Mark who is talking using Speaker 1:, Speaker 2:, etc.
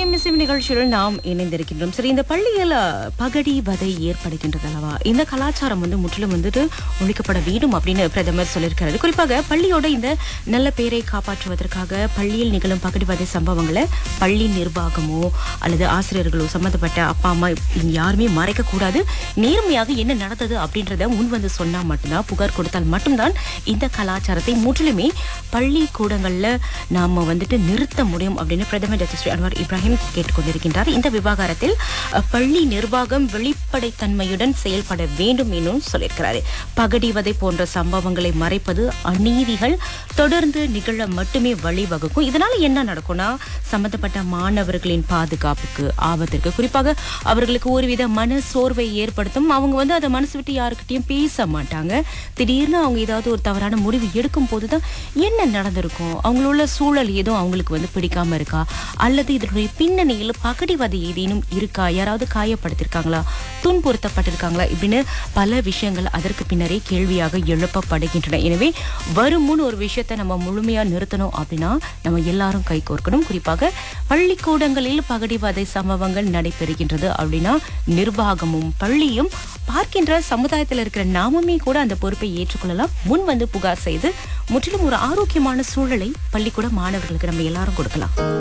Speaker 1: இசைமிசைவு நிகழ்ச்சியுடன் நாம் இணைந்திருக்கின்றோம் சரி இந்த பள்ளியில் அஹ், பகடி வதை ஏற்படுகின்றது அல்லவா இந்த கலாச்சாரம் வந்து முற்றிலும் வந்துட்டு ஒழிக்கப்பட வேண்டும் அப்படின்னு பிரதமர் சொல்லியிருக்கிறாரு குறிப்பாக பள்ளியோட இந்த நல்ல பேரை காப்பாற்றுவதற்காக பள்ளியில் நிகழும் பகடி வதை சம்பவங்களை பள்ளி நிர்வாகமோ அல்லது ஆசிரியர்களோ சம்பந்தப்பட்ட அப்பா அம்மா இவங்க யாருமே மறைக்க கூடாது நேர்மையாக என்ன நடந்தது அப்படின்றத முன் வந்து சொன்னா மட்டும்தான் புகார் கொடுத்தால் மட்டும்தான் இந்த கலாச்சாரத்தை முற்றிலுமே பள்ளி கூடங்கள்ல நாம வந்துட்டு நிறுத்த முடியும் அப்படின்னு பிரதமர் டாக்டர் ஸ்ரீ அன்வார் இப்ராஹிம் கேட்டுக்கொண்டிருக்கின்றார் இந்த விவகாரத்தில் அஹ், பள்ளி நிர்வாகம் வெளிப்படைத்தன்மையுடன் செயல்பட வேண்டும் என்றும் சொல்லியிருக்கிறாரு பகடிவதை போன்ற சம்பவங்களை மறைப்பது அநீதிகள் தொடர்ந்து நிகழ மட்டுமே வழிவகுக்கும் இதனால என்ன நடக்கும்னா சம்பந்தப்பட்ட மாணவர்களின் பாதுகாப்புக்கு ஆபத்திற்கு குறிப்பாக அவர்களுக்கு ஒருவித மன சோர்வை ஏற்படுத்தும் அவங்க வந்து அதை மனசு விட்டு யாருக்கிட்டையும் பேச மாட்டாங்க திடீர்னு அவங்க ஏதாவது ஒரு தவறான முடிவு எடுக்கும் போதுதான் என்ன நடந்திருக்கும் அவங்களோட சூழல் ஏதோ அவங்களுக்கு வந்து பிடிக்காம இருக்கா அல்லது இதனுடைய பின்னணியில் பகடிவதை ஏதேனும் இருக்கா யாராவது காயப்படுத்திருக்காங்களா துன்புறுத்தப்பட்டிருக்காங்களா இப்படின்னு பல விஷயங்கள் அதற்கு பின்னரே கேள்வியாக எழுப்பப்படுகின்றன எனவே வரும் முன் ஒரு விஷயத்தை நம்ம முழுமையா நிறுத்தணும் அப்படின்னா நம்ம எல்லாரும் கை கோர்க்கணும் குறிப்பாக பள்ளிக்கூடங்களில் பகடிவதை சம்பவங்கள் நடைபெறுகின்றது அப்படின்னா நிர்வாகமும் பள்ளியும் பார்க்கின்ற சமுதாயத்தில் இருக்கிற நாமுமே கூட அந்த பொறுப்பை ஏற்றுக்கொள்ளலாம் முன் வந்து புகார் செய்து முற்றிலும் ஒரு ஆரோக்கியமான சூழலை பள்ளிக்கூட மாணவர்களுக்கு நம்ம எல்லாரும் கொடுக்கலாம்